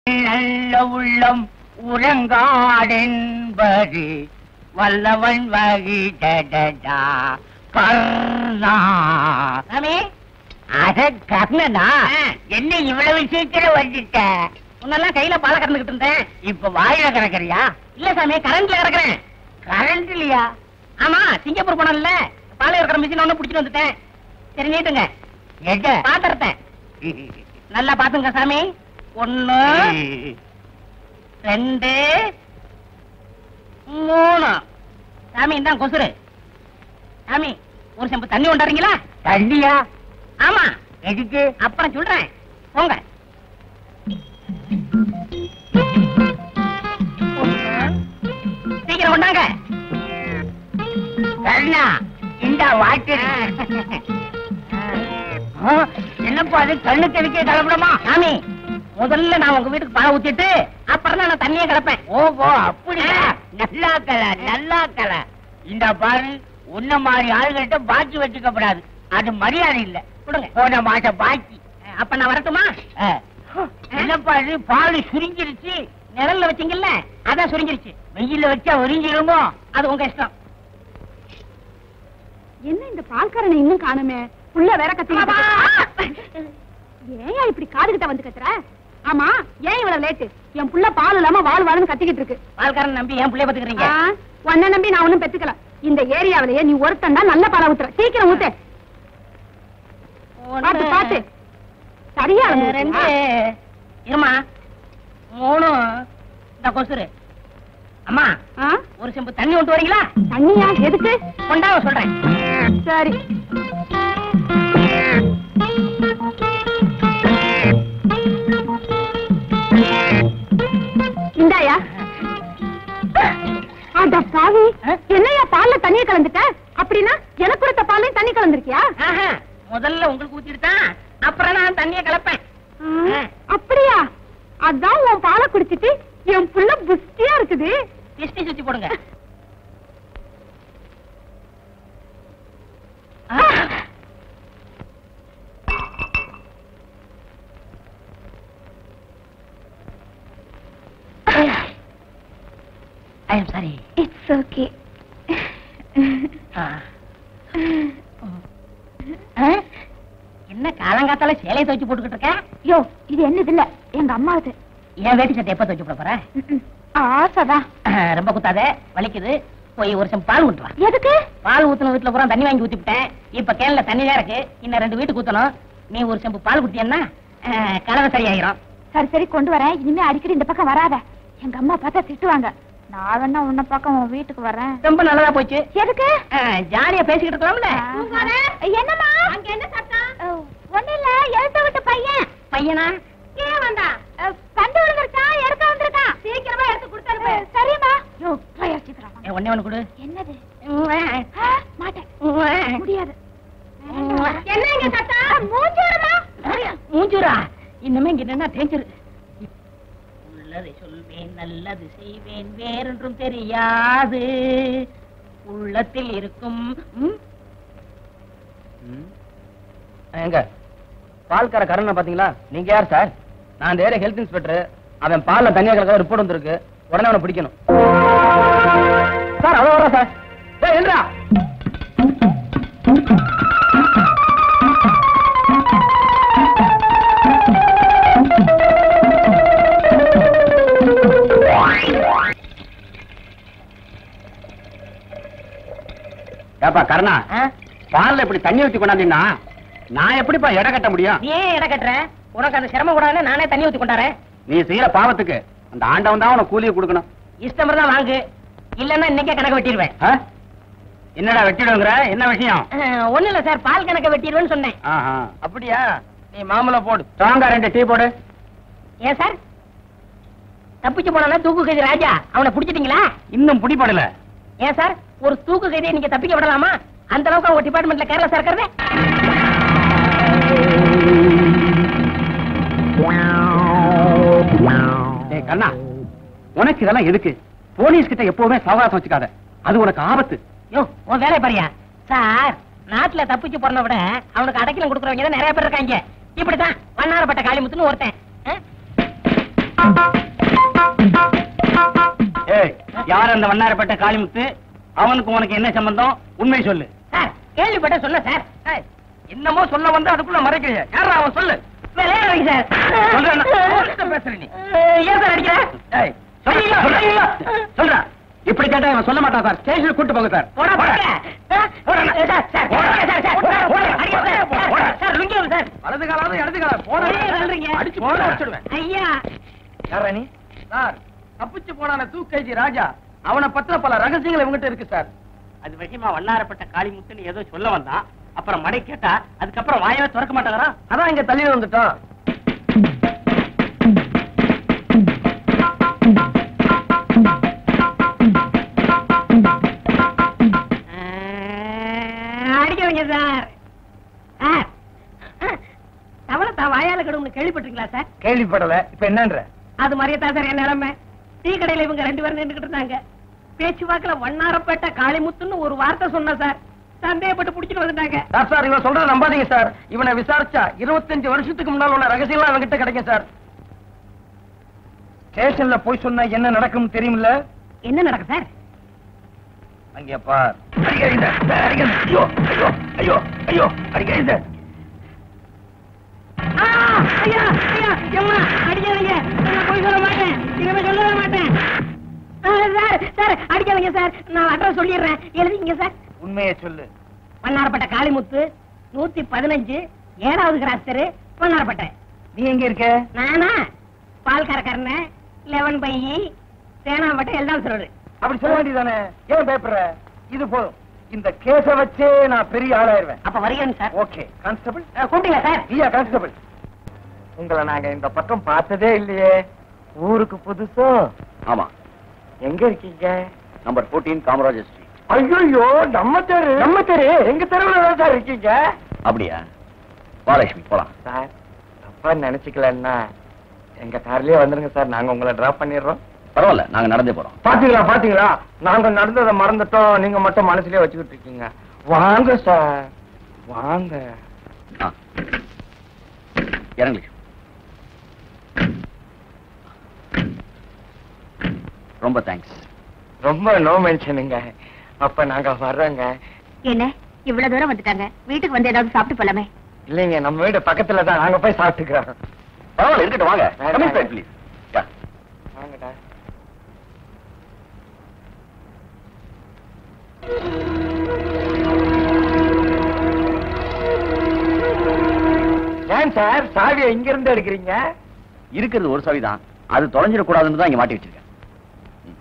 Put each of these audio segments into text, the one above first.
நல்ல உள்ளம் உறங்காடென்பது வல்லவன் வகிடடா கர்ணா சாமி அட கர்ணனா என்ன இவ்வளவு சீக்கிரம் வந்துட்ட முன்னெல்லாம் கையில பாலை கறந்துகிட்டு இருந்தேன் இப்ப வாயில கிடக்குறியா இல்ல சாமி கரண்ட்ல கறக்குறேன் கரண்ட் இல்லையா ஆமா சிங்கப்பூர் போனோம்ல பாலை இருக்கிற மிஷின் ஒண்ணு புடிச்சிட்டு வந்துட்டேன் சரி நீட்டுங்க எட பாத்திரத்தை நல்லா பாத்துங்க சாமி ஒண்ணு ரெண்டு மூணு சாமி இதான் கொசுரு சாமி ஒரு செம்பு தண்ணி கொண்டாடுறீங்களா தண்ணியா ஆமா எதுக்கு அப்புறம் சொல்றேன் போங்க சீக்கிரம் கொண்டாங்க கர்ணா இந்த வாட்டர் என்னப்பா அது கண்ணுக்கு எதுக்கே கலப்படமா சாமி முதல்ல நான் உங்க வீட்டுக்கு பாலை ஊத்திட்டு அப்புறம் தான் நான் தண்ணியே கிடப்பேன் ஓஹோ அப்படியா நல்லா கல நல்லா கல இந்த பாரு உன்ன மாதிரி ஆளுகிட்ட பாக்கி வச்சுக்கப்படாது அது மரியாதை இல்ல கொடுங்க போன மாசம் பாக்கி அப்ப நான் வரட்டுமா அஹ். என்னப்பா இது பால் சுருங்கிருச்சு நிழல்ல வச்சீங்கல்ல அதான் சுருங்கிருச்சு வெயில்ல வச்சா உறிஞ்சிருமோ அது உங்க இஷ்டம் என்ன இந்த பால்காரனை இன்னும் காணுமே புள்ள வேற அம்மா! கத்திக்கிட்டு ஏன் இப்படி காதுகிட்ட வந்து கத்துற ஆமா ஏன் இவ்வளவு லேட்டு என் புள்ள பால் இல்லாம வாழ் வாழ்னு கத்திக்கிட்டு இருக்கு பால்காரன் நம்பி ஏன் பிள்ளைய பாத்துக்கிறீங்க ஆ, உன்னை நம்பி நான் ஒண்ணும் பெத்துக்கல இந்த ஏரியாவிலேயே நீ ஒருத்தன் தான் நல்ல பாலை ஊத்துற சீக்கிரம் ஊத்து பாத்து பாத்து சரியா அளந்து ரெண்டு ஊத்துறியா? இருமா மூணு இந்த கொசுரு அம்மா ஆ? ஒரு செம்பு தண்ணி கொண்டு வரீங்களா தண்ணியா எதுக்கு கொண்டாவ சொல்றேன் சரி இந்தாயா அட பாவி என்னையா பால்ல தண்ணிய கலந்துட்ட அப்படின்னா எனக்கு கொடுத்த பால்லையும் தண்ணி கலந்துருக்கியா ஆஹா, முதல்ல உங்களுக்கு ஊத்திட்டு தான் அப்புறம் நான் தண்ணியை கலப்பேன் ஆ, அப்படியா அதான் உன் பாலை குடிச்சிட்டு என் புள்ள புஷ்டியா இருக்குது திஷ்டி சுத்தி போடுங்க I am sorry it's okay என்ன காலங்காத்தால சேலையை துவைச்சு போட்டுக்கிட்டு இருக்க யோ இது என்னது இல்ல எங்க அம்மாவது என் வேட்டி சட்டை எப்ப துவைச்சு போட போற ஆசைதான் ரொம்ப குத்தாத வலிக்குது போய் ஒரு சம் பால் ஊட்டு வா எதுக்கு பால் ஊத்துன வீட்டுல பூரா தண்ணி வாங்கி ஊத்திவிட்டேன் இப்ப கேன்ல தண்ணி தான் இருக்கு இன்னும் ரெண்டு வீட்டுக்கு ஊத்தணும் நீ ஒரு செம்பு பால் குட்டியன்னா கலவை சரியாயிரும் சரி சரி கொண்டு வரேன் இனிமே அடிக்கடி இந்த பக்கம் வராத எங்க அம்மா பார்த்தா திட்டுவாங்க நான் வேணா உன்ன பக்கம் உன் வீட்டுக்கு வரேன் ரொம்ப நல்லதா போச்சு எதுக்கு ஜாலியா பேசிக்கிட்டு இருக்கலாம்ல என்னம்மா அங்க என்ன சத்தம் ஒண்ணு இல்ல எழுத்த விட்டு பையன் பையனா ஏன் வந்தா கண்டு விழுந்துருச்சான் எடுக்க வந்திருக்கான் சீக்கிரமா எடுத்து கொடுத்தாரு சரிம்மா யோ போய் சீக்கிரம் ஏ, ஒண்ணே ஒண்ணு கொடு என்னது உம், ஆ, மாட்டேன் உம். முடியாது என்ன இங்க சத்தம் மூஞ்சி வருமா மூஞ்சூரா இன்னுமே இங்க என்ன தேஞ்சிரு உள்ளதை சொல்வேன் நல்லது செய்வேன் வேறொன்றும் தெரியாது உள்ளத்தில் இருக்கும் ம்? எங்க பால்கார கருணை பாத்தீங்களா நீங்க யார் சார் நான் இந்த ஏரியா ஹெல்த் இன்ஸ்பெக்டர் அவன் பால்ல தனியா கலக்க ரிப்போர்ட் வந்திருக்கு உடனே அவனை பிடிக்கணும் சார் அவ்வளவு வரா சார் ஏய் என்றா ஏப்பா கருணா ஆ? பால்ல இப்படி தண்ணி ஊத்தி கொண்டாந்தீங்கன்னா நான் எப்படிப்பா எடை கட்ட முடியும் நீ ஏன் இட கட்டுற உனக்கு அந்த சிரமம் கூடாதுன்னு நானே தண்ணி ஊத்தி கொண்டாரேன் நீ செய்யற பாவத்துக்கு அந்த ஆண்டவன் தான் உனக்கு கூலியை கொடுக்கணும் இஷ்டம் தான் வாங்கு இல்லன்னா இன்னைக்கே கணக்கு வெட்டிடுவேன் ஆ? என்னடா வெட்டிடுங்கிற என்ன விஷயம் ஒண்ணு இல்ல சார் பால் கணக்க வெட்டிடுவேன்னு சொன்னேன் ஆஹா, அப்படியா நீ மாமலை போடு ஸ்ட்ராங்கா ரெண்டு டீ போடு ஏன் சார் தப்பிச்சு போனா தூக்கு கைதி ராஜா அவனை பிடிச்சிட்டீங்களா இன்னும் பிடிபடல ஏன் சார் ஒரு தூக்கு கைதியை நீங்க தப்பிக்க விடலாமா அந்த அளவுக்கு அவங்க டிபார்ட்மெண்ட்ல கேரளா இருக்கிறது டேய் கண்ணா உனக்கு இதெல்லாம் எதுக்கு போலீஸ் கிட்ட எப்பவுமே சவகாசம் வச்சுக்காத அது உனக்கு ஆபத்து யோ உன் வேலை பாரியா சார் நாட்டுல தப்பிச்சு போறத விட அவனுக்கு அடைக்கலம் கொடுக்குறவங்க தான் நிறைய பேர் இருக்காங்க இப்படித்தான் வண்ணாரப்பட்ட காளிமுத்துன்னு ஒருத்தன் ஆ? ஏய் யார் அந்த வண்ணாரப்பட்ட காளிமுத்து அவனுக்கு உனக்கு என்ன சம்பந்தம் உண்மை சொல்லு சார் கேள்விப்பட்ட சொல்ல சார் ஏய், என்னமோ சொல்ல வந்து அதுக்குள்ள மறைக்கிறீங்க யாரா அவன் சொல்லு விளையாடுறீங்க சார் சொல்றேன் போலீஸ்ட்ட பேசுற நீ ஏன் சார் அடிக்கிற ஏய், சொல்றா, சொல்றா, சொல்றா. இப்படி கேட்டா இவன் சொல்ல மாட்டான் சார் ஸ்டேஷனுக்கு கூட்டு போங்க சார் போடா போடா போடா. சார் சார் போடா. சார் சார் போடா, போடா. அடிக்க சார் போடா. சார் லுங்கி வரும் சார் வலது காலாவது இடது காலம் போன ஏன் சொல்றீங்க? அடிச்சு போட வச்சிடுவேன் ஐயா யாரா நீ சார் தப்பிச்சு போனான தூக்கைஜி ராஜா அவனை பத்தின பல ரகசியங்கள் இவங்கிட்ட இருக்கு சார் அது விஷயமா வண்ணாரப்பட்ட காளிமுத்துன்னு ஏதோ சொல்ல வந்தான் அப்புறம் மடை கேட்டா அதுக்கப்புறம் வாயவே திறக்க மாட்டேங்கிறான் அதான் இங்க தள்ளி வந்துட்டோம் அடிக்கவங்க சார் சார் தவளை தான் வாயால கடும்னு கேள்விப்பட்டிருக்கீங்களா சார் கேள்விப்படல இப்ப என்னன்ற அது மாதிரியே தான் சார் என் நிலைமை டீ கடையில இவங்க ரெண்டு பேரும் நின்றுகிட்டு இருந்தாங்க பேச்சுவாக்குல வண்ணாரப்பேட்டை காளிமுத்துன்னு ஒரு வார்த்தை சொன்ன சார் சந்தேகப்பட்டு புடிச்சிட்டு வந்துட்டாங்க சார் சார் இவன் சொல்றத நம்பாதீங்க சார் இவனை விசாரிச்சா இருபத்தஞ்சு வருஷத்துக்கு முன்னால் உள்ள ரகசியம்லாம் அவன்கிட்ட கிடைக்கும் சார் ஸ்டேஷன்ல போய் சொன்னா என்ன நடக்கும் தெரியுமில்ல என்ன நடக்கும் சார் அங்கே பார் அடிக்காதீங்க சார், அடிக்காதீங்க. ஐயோ ஐயோ ஐயோ ஐயோ அடிக்காதீங்க ஆ, ஐயா ஐயா எம்மா அடிக்காதீங்க நான் போய் சொல்ல மாட்டேன் இனிமே சொல்லவே மாட்டேன் ஆ, சார் சார் அடிக்காதீங்க சார் நான் அட்ரஸ் சொல்லிடுறேன் எழுதிங்க சார் உண்மையை சொல்லு வண்ணாரப்பட்ட காளிமுத்து நூத்தி பதினஞ்சு ஏழாவது கிராஸ் தெரு வண்ணாரப்பட்டை நீ எங்க இருக்க நானா பால் கறக்கறன லெவன் பை சேனாம்பட்டை எல்லாம் சொல்றது அப்படி சொல்ல வேண்டியதானே ஏன் பயப்படுற இது போதும் இந்த கேஸ வச்சே நான் பெரிய ஆளாயிருவேன் அப்ப வருகிறேன் சார் ஓகே கான்ஸ்டபிள் கூப்பிட்டீங்களா சார் ஐயா கான்ஸ்டபிள் உங்களை நாங்க இந்த பக்கம் பார்த்ததே இல்லையே ஊருக்கு புதுசோ ஆமா எங்க இருக்கீங்க நம்பர் 14 காமராஜர் ஸ்ட்ரீட் ஐயோ நம்ம தெரு நம்ம தெரு எங்க தெருவுல தான் சார் இருக்கீங்க அப்படியா பாலட்சுமி போலாம் சார் தப்பா நினைச்சுக்கலன்னா எங்க கார்லயே வந்துருங்க சார் நாங்க உங்களை டிராப் பண்ணிடுறோம் பரவாயில்ல நாங்க நடந்தே போறோம் பாத்தீங்களா பாத்தீங்களா நாங்க நடந்ததை மறந்துட்டோம் நீங்க மட்டும் மனசுலயே வச்சுக்கிட்டு இருக்கீங்க வாங்க சார் வாங்க ஆ. இறங்கு ரொம்ப தேங்க்ஸ் ரொம்ப நோ மென்ஷனுங்க அப்ப நாங்க வர்றோங்க என்ன இவ்வளவு தூரம் வந்துட்டாங்க வீட்டுக்கு வந்து ஏதாவது சாப்பிட்டு போலாமே இல்லைங்க நம்ம வீடு பக்கத்துல தான் நாங்க போய் சாப்பிட்டுக்கிறோம் பரவாயில்ல இருக்கட்டும் வாங்க வேண்டாம். Come inside, please. Yeah. வாங்கடா ஏன் சார் சாவியை இங்க இருந்து எடுக்கிறீங்க இருக்கிறது ஒரு சாவிதான் அது தொலைஞ்சிடக்கூடாதுன்னு தான் இங்க மாட்டி வச்சிருக்கேன் ம்.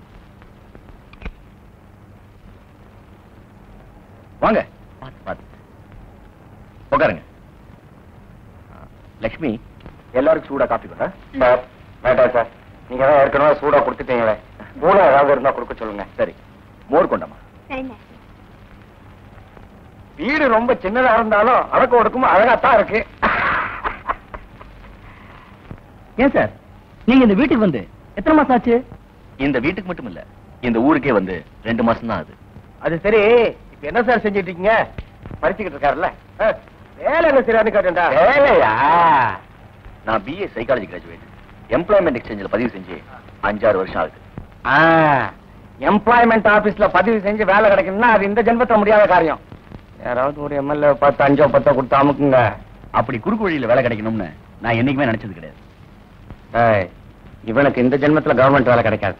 வாங்க பாத்து பாத்து உட்காருங்க ஆ, லக்ஷ்மி எல்லாருக்கும் சூடா காப்பி கொண்டா சார் வேண்டாம் சார் நீங்க தான் ஏற்கனவே சூடா கொடுத்துட்டீங்களே கூட ஏதாவது இருந்தா கொடுக்க சொல்லுங்க சரி மோர் கொண்டமா சரிங்க வீடு ரொம்ப சின்னதா இருந்தாலும் அடக்கம் ஒடுக்கும் அழகாத்தான் இருக்கு ஏன் சார் நீங்க இந்த வீட்டுக்கு வந்து எத்தனை மாசம் ஆச்சு இந்த வீட்டுக்கு மட்டும் இல்ல இந்த ஊருக்கே வந்து ரெண்டு மாசம் தான் ஆகுது அது சரி இப்ப என்ன சார் செஞ்சிட்டு இருக்கீங்க படிச்சுக்கிட்டு இருக்காருல்ல ஆ, வேலை என்ன சரியானு கேட்டேன்டா வேலையா நான் பிஏ சைக்காலஜி கிராஜுவேட் எம்ப்ளாய்மெண்ட் எக்ஸ்சேஞ்சில் பதிவு செஞ்சு அஞ்சாறு வருஷம் ஆகுது எம்ப்ளாய்மெண்ட் ஆபீஸ்ல பதிவு செஞ்சு வேலை கிடைக்கணும்னா அது இந்த ஜென்மத்துல முடியாத காரியம் யாராவது ஒரு எம்எல்ஏ பார்த்து அஞ்சோ பத்தோ கொடுத்து அமுக்குங்க அப்படி குறுக்கு வழியில வேலை கிடைக்கணும்னு நான் என்னைக்குமே நினைச்சது கிடையாது ஏய், இவனுக்கு இந்த ஜென்மத்துல கவர்மெண்ட் வேலை கிடைக்காது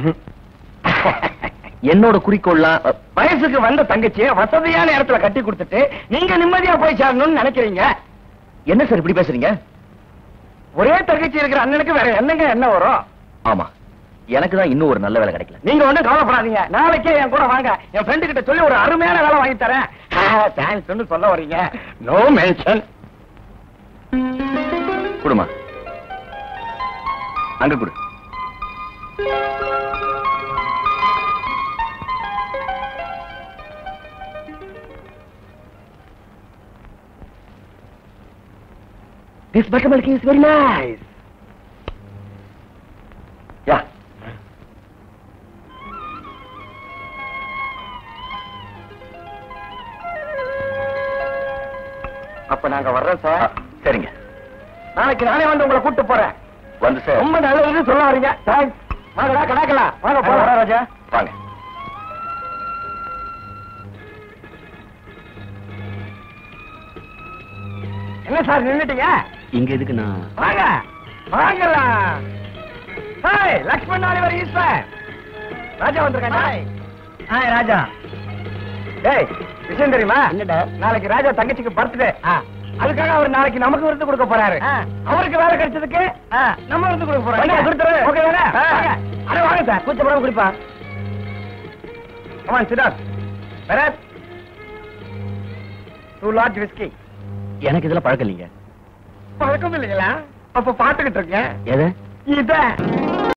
என்னோட குறிக்கோள்லாம் அ, வயசுக்கு வந்த தங்கச்சியை வசதியான இடத்துல கட்டி கொடுத்துட்டு நீங்க நிம்மதியா போய் சேரணும்னு நினைக்கிறீங்க என்ன சார் இப்படி பேசுறீங்க ஒரே தங்கச்சி இருக்கிற அண்ணனுக்கு வேற என்னங்க என்ன வரும் ஆமா எனக்கு தான் இன்னும் ஒரு நல்ல வேலை கிடைக்கல நீங்க ஒண்ணும் கவலைப்படாதீங்க நாளைக்கே என் கூட வாங்க என் ஃப்ரெண்டு கிட்ட சொல்லி ஒரு அருமையான வேலை வாங்கி தரேன் தேங்க்ஸ் சொல்ல வர்றீங்க நோ மென்ஷன் குடுமா அங்க குடு this buttermilk is very nice yeah அப்ப நாங்க வர்றோம் ஆ, சார் சரிங்க நாளைக்கு நானே வந்து உங்களை கூட்டு போறேன் வந்து சார் ரொம்ப நல்லதுன்னு சொல்ல வரீங்க தேங்க்ஸ் வாங்கடா கடாக்கலாம் வாங்க போலாம் ராஜா வாங்க என்ன சார் நின்னுட்டீங்க இங்க எதுக்கு நான் வாங்க வாங்கலாம் ஹாய் லக்ஷ்மண் நாளிவர் ஈஸ்வர் ராஜா வந்திருக்காங்க ஹாய் ராஜா டேய் விஷயம் தெரியுமா என்னடா? நாளைக்கு ராஜா தங்கச்சிக்கு பர்த்டே அதுக்காக அவர் நாளைக்கு நமக்கு விருந்து கொடுக்க போறாரு ஆ. அவருக்கு வேலை கிடைச்சதுக்கு நம்ம விருந்து கொடுக்க போறோம் வண்டியை கொடுத்துரு. ஓகே தானே ஆ. வாங்க. அட வாங்க சார் கூச்சப்படாம குடிப்பா கமான் சிடார் பரத் டூ லார்ஜ் விஸ்கி எனக்கு இதுல பழக்கம் இல்லைங்க பழக்கம் இல்லைங்களா அப்ப பாத்துக்கிட்டு இருக்கேன் எது இத